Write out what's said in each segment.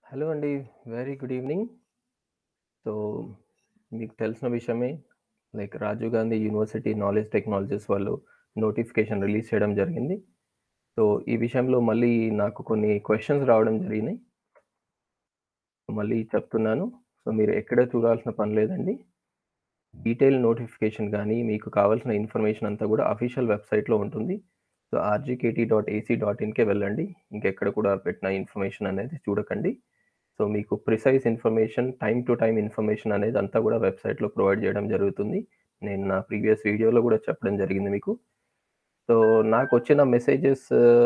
Hello అండి. Very good evening. So, మీకు తెలిసిన విషయమే like Rajiv Gandhi university knowledge technologies వాళ్ళు నోటిఫికేషన్ రిలీజ్ చేయడం జరిగింది. సో, ఈ విషయంలో మళ్ళీ నాకు కొన్ని క్వెషన్స్ రావడం జరిగినాయి. మళ్ళీ చెప్తున్నాను. సో, మీరు ఎక్కడ చూడాల్సిన పని లేదండి. డీటెయిల్ నోటిఫికేషన్ గానీ, మీకు కావాల్సిన ఇన్ఫర్మేషన్ అంతా కూడా అఫీషియల్ వెబ్‌సైట్‌లో ఉంటుంది. సో, ఆర్‌జీకేటీ.ఏసీ.ఇన్‌కే వెళ్ళండి. ఇంకెక్కడ కూడా పెట్టిన ఇన్ఫర్మేషన్ అనేది చూడకండి. సో, మీకు precise information, time to time information అనేది అంతా కూడా వెబ్‌సైట్‌లో ప్రొవైడ్ చేయడం జరుగుతుంది. నేను నా ప్రీవియస్ వీడియోలో కూడా చెప్పడం జరిగింది మీకు. సో, నాకొచ్చిన messages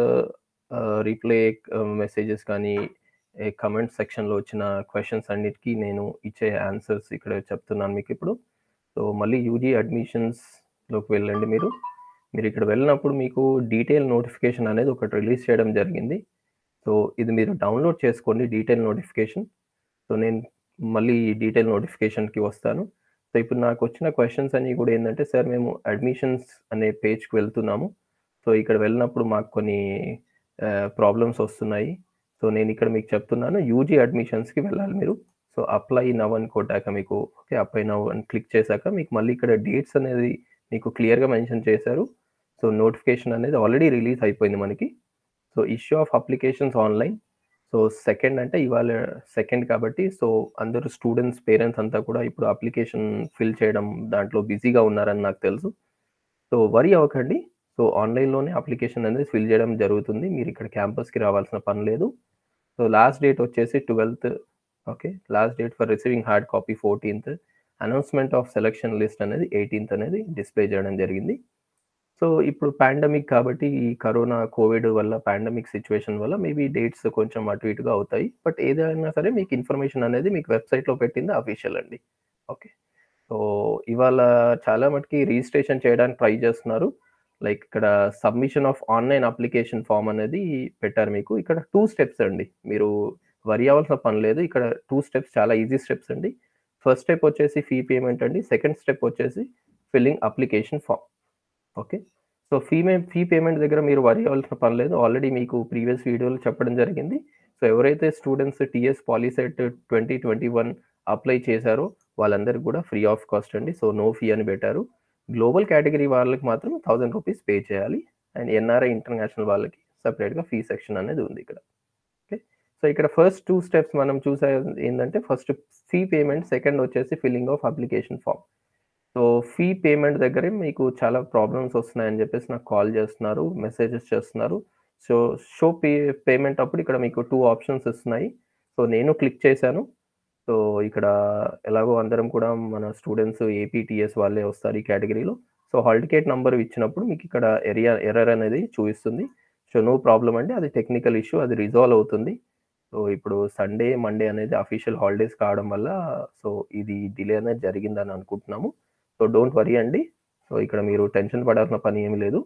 ah, reply ah, messages కానీ, ఏ కామెంట్ సెక్షన్‌లో వచ్చిన క్వెషన్స్ అన్నిటికి నేను ఇచ్చే ఆన్సర్స్ ఇక్కడ చెప్తున్నాను మీకిప్పుడు. సో, మళ్ళీ యూజీ అడ్మిషన్స్‌లోకి వెళ్ళండి మీరు. మీరిక్కడ వెళ్ళినప్పుడు మీకు డీటెయిల్ నోటిఫికేషన్ అనేది ఒకటి రిలీజ్ చేయడం జరిగింది. సో, ఇది మీరు డౌన్‌లోడ్ చేసుకోండి డీటెయిల్ నోటిఫికేషన్. సో, నేను మళ్ళీ డీటెయిల్ నోటిఫికేషన్‌కి వస్తాను. సో, ఇప్పుడు నాకొచ్చిన క్వెషన్స్ అన్నీ కూడా ఏందంటే, సార్ మేము అడ్మిషన్స్ అనే పేజ్‌కి వెళ్తున్నాము. సో, ఇక్కడ వెళ్ళినప్పుడు మాకు కొన్ని ఆహ్, ప్రాబ్లమ్స్ వస్తున్నాయి. సో, నేనిక్కడ మీకు చెప్తున్నాను యూజీ అడ్మిషన్స్‌కి వెళ్ళాలి మీరు. సో, అప్లై నౌ అని కొట్టాక మీకు ఓకే. అప్లై నౌ అని క్లిక్ చేశాక మీకు మళ్ళీ ఇక్కడ డేట్స్ అనేది మీకు క్లియర్‌గా మెన్షన్ చేశారు. సో, నోటిఫికేషన్ అనేది ఆల్రెడీ రిలీజ్ అయిపోయింది మనకి. So, issue of applications online. So, second అంటే ఇవాళ సెకండ్ కాబట్టి సో, అందరూ స్టూడెంట్స్, పేరెంట్స్ అంతా కూడా ఇప్పుడు అప్లికేషన్ ఫిల్ చేయడం దాంట్లో బిజీగా ఉన్నారని నాకు తెలుసు. సో, వరీ అవ్వకండి. సో, ఆన్‌లైన్‌లోనే అప్లికేషన్ అనేది ఫిల్ చేయడం జరుగుతుంది. మీరిక్కడ క్యాంపస్‌కి రావాల్సిన పని లేదు. సో, లాస్ట్ డేట్ వచ్చేసి 12థ్ okay. Last date for receiving hard copy 14థ్. అనౌన్స్‌మెంట్ ఆఫ్ సెలక్షన్ లిస్ట్ అనేది 18థ్ అనేది డిస్‌ప్లే చేయడం జరిగింది. సో, ఇప్పుడు పాండమిక్ కాబట్టి ఈ కరోనా, కోవిడ్ వల్ల పాండమిక్ సిట్యుయేషన్ వల్ల మేబీ డేట్స్ కొంచెం అటు ఇటుగా అవుతాయి. బట్ ఏదైనా సరే మీకు ఇన్ఫర్మేషన్ అనేది మీకు వెబ్‌సైట్‌లో పెట్టింది అఫీషియల్ అండి. ఓకే. సో, ఇవాళ చాలా మటికి రిజిస్ట్రేషన్ చేయడానికి ట్రై చేస్తున్నారు. లైక్ ఇక్కడ submission of online application form అనేది పెట్టారు మీకు. ఇక్కడ 2 స్టెప్స్ అండి. మీరు వరీ అవ్వాల్సిన పని లేదు. ఇక్కడ 2 స్టెప్స్ చాలా ఈజీ స్టెప్స్ అండి. ఫస్ట్ స్టెప్ వచ్చేసి ఫీ పేమెంట్ అండి. సెకండ్ స్టెప్ వచ్చేసి filling application form. Okay. So, fee మే ఫీ పేమెంట్ దగ్గర మీరు వరీ అవ్వాల్సిన పని లేదు. ఆల్రెడీ మీకు ప్రీవియస్ వీడియోలో చెప్పడం జరిగింది. సో, ఎవరైతే స్టూడెంట్స్ టీఎస్ పాలిసెట్ 2021 అప్లై చేశారో వాళ్ళందరికి కూడా ఫ్రీ ఆఫ్ కాస్ట్ అండి. సో, నో ఫీ అని పెట్టారు. గ్లోబల్ కేటగిరీ వాళ్ళకి మాత్రం రూ. 1000 పే చేయాలి. అండ్ ఎన్ఆర్ఐ, ఇంటర్నేషనల్ వాళ్ళకి సెపరేట్‌గా ఫీ సెక్షన్ అనేది ఉంది ఇక్కడ. ఓకే. సో, ఇక్కడ ఫస్ట్ 2 స్టెప్స్ మనం చూసేది ఏందంటే ఫస్ట్ ఫీ పేమెంట్, సెకండ్ వచ్చేసి filling of application form. So, fee payment దగ్గరే మీకు చాలా ప్రాబ్లమ్స్ వస్తున్నాయని చెప్పేసి నాకు కాల్ చేస్తున్నారు. మెసేజెస్ చేస్తున్నారు. సో, షో పే పేమెంట్ అప్పుడు ఇక్కడ మీకు 2 ఆప్షన్స్ ఇస్తున్నాయి. సో, నేను క్లిక్ చేశాను. సో, ఇక్కడ ఎలాగో అందరం కూడా మన స్టూడెంట్స్ ఏపీ, టీఎస్ వాళ్ళే వస్తారు ఈ కేటగిరీలో. సో, హాల్ టికెట్ నంబర్ ఇచ్చినప్పుడు మీకు ఇక్కడ ఎరియా ఎర్రర్ అనేది చూయిస్తుంది. సో, నో ప్రాబ్లమ్ అండి. అది టెక్నికల్ ఇష్యూ అది రిజాల్వ్ అవుతుంది. సో, ఇప్పుడు సండే, మండే అనేది అఫీషియల్ హాలిడేస్ కావడం వల్ల సో, ఇది డిలే అనేది జరిగిందని అనుకుంటున్నాము. సో, డోంట్ వరీ అండి. సో, ఇక్కడ మీరు టెన్షన్ పడాల్సిన పని ఏమి లేదు.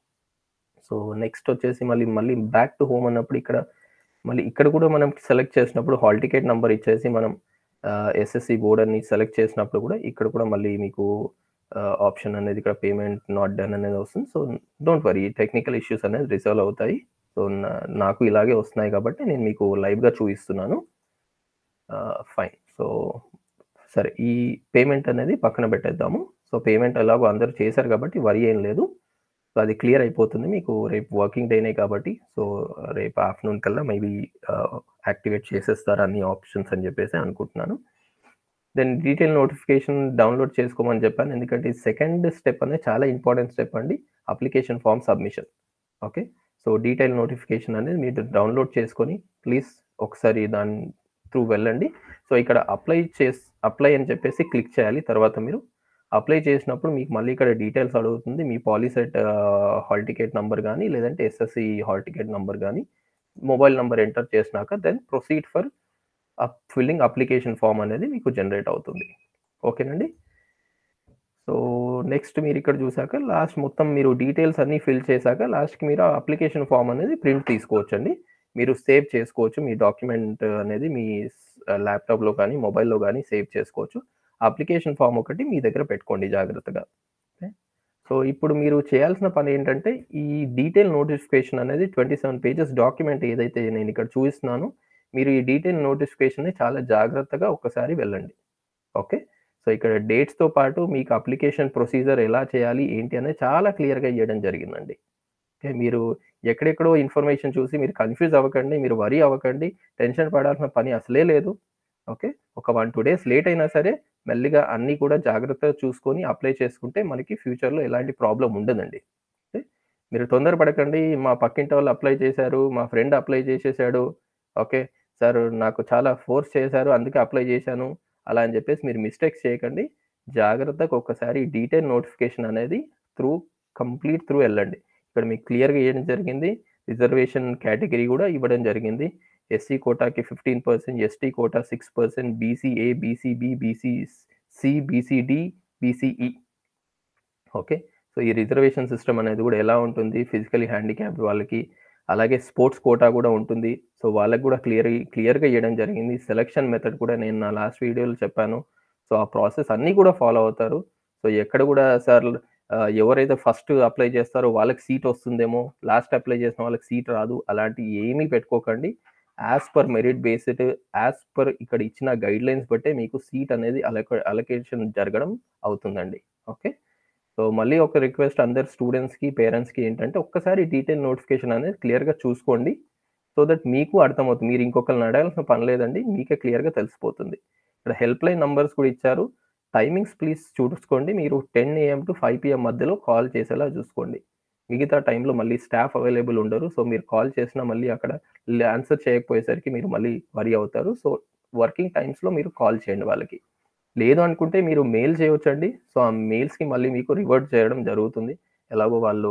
సో, నెక్స్ట్ వచ్చేసి మళ్ళీ మళ్ళీ బ్యాక్ టు హోమ్ అన్నప్పుడు ఇక్కడ మళ్ళీ ఇక్కడ కూడా మనం సెలెక్ట్ చేసినప్పుడు హాల్ టికెట్ నంబర్ ఇచ్చేసి మనం ఆహ్, ఎస్ఎస్‌సి బోర్డ్ అని సెలెక్ట్ చేసినప్పుడు కూడా ఇక్కడ కూడా మళ్ళీ మీకు ఆహ్, ఆప్షన్ అనేది ఇక్కడ పేమెంట్ నాట్ డన్ అనేది వస్తుంది. So, don't worry technical issues అనేది రిజాల్వ్ అవుతాయి. సో, నా నాకు ఇలాగే వస్తున్నాయి కాబట్టి నేను మీకు లైవ్‌గా చూయిస్తున్నాను. ఆహ్, ఫైన్. సో, సరే ఈ పేమెంట్ అనేది పక్కన పెట్టేద్దాము. సో, పేమెంట్ ఎలాగో అందరూ చేశారు కాబట్టి వరీ ఏం లేదు. సో, అది క్లియర్ అయిపోతుంది. మీకు రేపు వర్కింగ్ డేనే కాబట్టి సో, రేపు ఆఫ్టర్‌నూన్ కల్లా మేబీ ఆహ్, యాక్టివేట్ చేసేస్తారు అన్ని ఆప్షన్స్ అని చెప్పేసి అనుకుంటున్నాను. దెన్ డీటెయిల్ నోటిఫికేషన్ డౌన్‌లోడ్ చేసుకోమని చెప్పాను. ఎందుకంటే సెకండ్ స్టెప్ అనేది చాలా ఇంపార్టెంట్ స్టెప్ అండి. Application form submission. Okay. So, detail notification అనేది మీరు డౌన్‌లోడ్ చేసుకొని ప్లీజ్ ఒకసారి దాని త్రూ వెళ్ళండి. సో, ఇక్కడ అప్లై చేస్ అప్లై అని చెప్పేసి క్లిక్ చేయాలి. తర్వాత మీరు అప్లై చేసినప్పుడు మీకు మళ్ళీ ఇక్కడ డీటెయిల్స్ అడుగుతుంది. మీ POLYCET ah, hall ticket number గానీ, లేదంటే ఎస్ఎస్‌సి హాల్ టికెట్ నంబర్ గానీ, మొబైల్ నంబర్ ఎంటర్ చేసినాక then proceed for up filling application form అనేది మీకు జనరేట్ అవుతుంది. ఓకేనండి. సో, నెక్స్ట్ మీరిక్కడ చూసాక లాస్ట్ మొత్తం మీరు డీటెయిల్స్ అన్నీ ఫిల్ చేశాక లాస్ట్‌కి మీరు ఆ అప్లికేషన్ ఫార్మ్ అనేది ప్రింట్ తీసుకోవచ్చండి. మీరు సేవ్ చేసుకోవచ్చు. మీ డాక్యుమెంట్ అనేది మీ స్ ల్యాప్‌టాప్‌లో కానీ, మొబైల్‌లో గానీ సేవ్ చేసుకోవచ్చు. అప్లికేషన్ ఫార్మ్ ఒకటి మీ దగ్గర పెట్టుకోండి జాగ్రత్తగా. ఓకే. సో, ఇప్పుడు మీరు చేయాల్సిన పని ఏంటంటే ఈ డీటెయిల్ నోటిఫికేషన్ అనేది 27 పేజెస్ డాక్యుమెంట్ ఏదైతే నేను ఇక్కడ చూపిస్తున్నానో మీరు ఈ డీటెయిల్ నోటిఫికేషన్ని చాలా జాగ్రత్తగా ఒక్కసారి వెళ్ళండి ఓకే సో ఇక్కడ డేట్స్తో పాటు మీకు అప్లికేషన్ ప్రొసీజర్ ఎలా చేయాలి ఏంటి అనేది చాలా క్లియర్గా ఇవ్వడం జరిగిందండి ఓకే మీరు ఎక్కడెక్కడో ఇన్ఫర్మేషన్ చూసి మీరు కన్ఫ్యూజ్ అవ్వకండి మీరు వరీ అవ్వకండి టెన్షన్ పడాల్సిన పని అసలే లేదు ఓకే ఒక వన్ టూ డేస్ లేట్ అయినా సరే మెల్లిగా అన్నీ కూడా జాగ్రత్తగా చూసుకొని అప్లై చేసుకుంటే మనకి ఫ్యూచర్లో ఎలాంటి ప్రాబ్లం ఉండదండి ఓకే మీరు తొందరపడకండి మా పక్కింటి వాళ్ళు అప్లై చేశారు మా ఫ్రెండ్ అప్లై చేసేసాడు ఓకే సార్ నాకు చాలా ఫోర్స్ చేశారు అందుకే అప్లై చేశాను అలా అని చెప్పేసి మీరు మిస్టేక్స్ చేయకండి జాగ్రత్తగా ఒక్కసారి డీటెయిల్ నోటిఫికేషన్ అనేది త్రూ కంప్లీట్ త్రూ వెళ్ళండి ఇక్కడ మీకు క్లియర్గా ఇవ్వడం జరిగింది రిజర్వేషన్ కేటగిరీ కూడా ఇవ్వడం జరిగింది ఎస్సీ కోటాకి fifteen percent ST quota six percent BCA BCB BC C BCD BCE okay so ఈ రిజర్వేషన్ సిస్టమ్ అనేది కూడా ఎలా ఉంటుంది ఫిజికలీ హ్యాండిక్యాప్డ్ వాళ్ళకి అలాగే స్పోర్ట్స్ కోటా కూడా ఉంటుంది సో వాళ్ళకి కూడా క్లియర్ క్లియర్గా ఇవ్వడం జరిగింది సెలక్షన్ మెథడ్ కూడా నేను నా లాస్ట్ వీడియోలో చెప్పాను సో ఆ ప్రాసెస్ అన్నీ కూడా ఫాలో అవుతారు సో ఎక్కడ కూడా సార్ ఎవరైతే ఫస్ట్ అప్లై చేస్తారో వాళ్ళకి సీట్ వస్తుందేమో లాస్ట్ అప్లై చేసిన వాళ్ళకి సీట్ రాదు అలాంటి ఏమీ పెట్టుకోకండి as per merit based as per ఇక్కడ ఇచ్చిన గైడ్ లైన్స్ బట్టే మీకు సీట్ అనేది అలక అలొకేషన్ జరగడం అవుతుందండి ఓకే సో మళ్ళీ ఒక రిక్వెస్ట్ అందరు స్టూడెంట్స్కి పేరెంట్స్కి ఏంటంటే ఒక్కసారి డీటెయిల్ నోటిఫికేషన్ అనేది క్లియర్గా చూసుకోండి సో దట్ మీకు అర్థమవుతుంది మీరు ఇంకొకరిని అడగాల్సిన పని లేదండి మీకే క్లియర్గా తెలిసిపోతుంది ఇక్కడ హెల్ప్ లైన్ నంబర్స్ కూడా ఇచ్చారు టైమింగ్స్ ప్లీజ్ చూసుకోండి మీరు ten AM to five PM మధ్యలో కాల్ చేసేలా చూసుకోండి మిగతా టైంలో మళ్ళీ స్టాఫ్ అవైలబుల్ ఉండరు సో మీరు కాల్ చేసినా మళ్ళీ అక్కడ ఆన్సర్ చేయకపోయేసరికి మీరు మళ్ళీ వరి అవుతారు సో వర్కింగ్ టైమ్స్లో మీరు కాల్ చేయండి వాళ్ళకి లేదు అనుకుంటే మీరు మెయిల్ చేయవచ్చండి సో ఆ మెయిల్స్కి మళ్ళీ మీకు రివర్ట్ చేయడం జరుగుతుంది ఎలాగో వాళ్ళు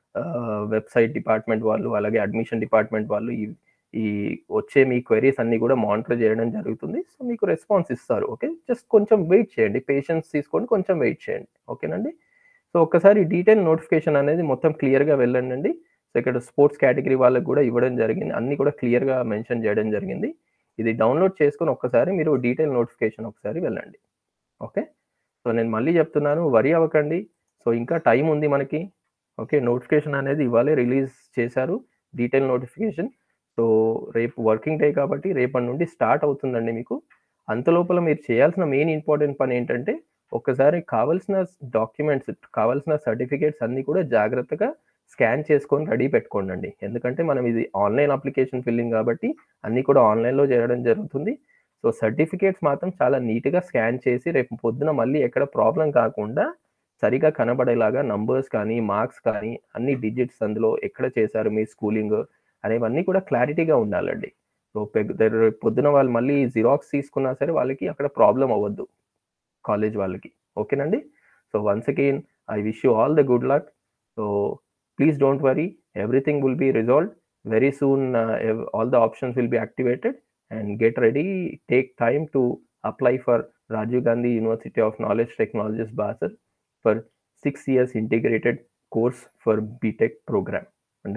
వెబ్సైట్ డిపార్ట్మెంట్ వాళ్ళు అలాగే అడ్మిషన్ డిపార్ట్మెంట్ వాళ్ళు ఈ ఈ వచ్చే మీ క్వైరీస్ అన్ని కూడా మానిటర్ చేయడం జరుగుతుంది సో మీకు రెస్పాన్స్ ఇస్తారు ఓకే జస్ట్ కొంచెం వెయిట్ చేయండి పేషెన్స్ తీసుకొని కొంచెం వెయిట్ చేయండి ఓకేనండి సో ఒక్కసారి డీటెయిల్ నోటిఫికేషన్ అనేది మొత్తం క్లియర్గా వెళ్ళండి సో ఇక్కడ స్పోర్ట్స్ కేటగిరీ వాళ్ళకి కూడా ఇవ్వడం జరిగింది అన్ని కూడా క్లియర్గా మెన్షన్ చేయడం జరిగింది ఇది డౌన్లోడ్ చేసుకొని ఒక్కసారి మీరు డీటెయిల్ నోటిఫికేషన్ ఒకసారి వెళ్ళండి ఓకే సో నేను మళ్ళీ చెప్తున్నాను వరి అవ్వకండి సో ఇంకా టైం ఉంది మనకి ఓకే నోటిఫికేషన్ అనేది ఇవాళే రిలీజ్ చేశారు డీటెయిల్ నోటిఫికేషన్ సో రేపు వర్కింగ్ డే కాబట్టి రేపటి నుండి స్టార్ట్ అవుతుందండి మీకు అంతలోపల మీరు చేయాల్సిన మెయిన్ ఇంపార్టెంట్ పని ఏంటంటే ఒక్కసారి కావాల్సిన డాక్యుమెంట్స్ కావాల్సిన సర్టిఫికేట్స్ అన్నీ కూడా జాగ్రత్తగా స్కాన్ చేసుకొని రెడీ పెట్టుకోండి ఎందుకంటే మనం ఇది ఆన్లైన్ అప్లికేషన్ ఫిల్లింగ్ కాబట్టి అన్నీ కూడా ఆన్లైన్లో చేయడం జరుగుతుంది సో సర్టిఫికేట్స్ మాత్రం చాలా నీట్గా స్కాన్ చేసి రేపు పొద్దున మళ్ళీ ఎక్కడ ప్రాబ్లం కాకుండా సరిగా కనబడేలాగా నంబర్స్ కానీ మార్క్స్ కానీ అన్ని డిజిట్స్ అందులో ఎక్కడ చేశారు మీ స్కూలింగ్ అనేవన్నీ కూడా క్లారిటీగా ఉండాలండి సో పొద్దున వాళ్ళు మళ్ళీ జిరాక్స్ తీసుకున్నా సరే వాళ్ళకి అక్కడ ప్రాబ్లం అవ్వద్దు కాలేజ్ వాళ్ళకి ఓకేనండి so once again I wish you all the good luck so please don't worry everything will be resolve very soon all the options will be activated and get ready take time to apply for rajiv gandhi university of knowledge technologies basel for 6 years integrated course for btech program under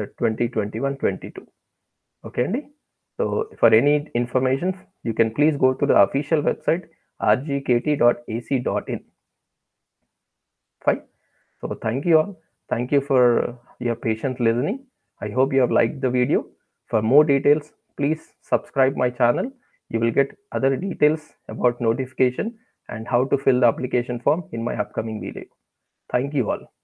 2021-22 okay andy so for any information you can please go to the official website rgkt.ac.in fine so thank you all thank you for your patient listening i hope you have liked the video for more details please subscribe my channel you will get other details about notification and how to fill the application form in my upcoming video thank you all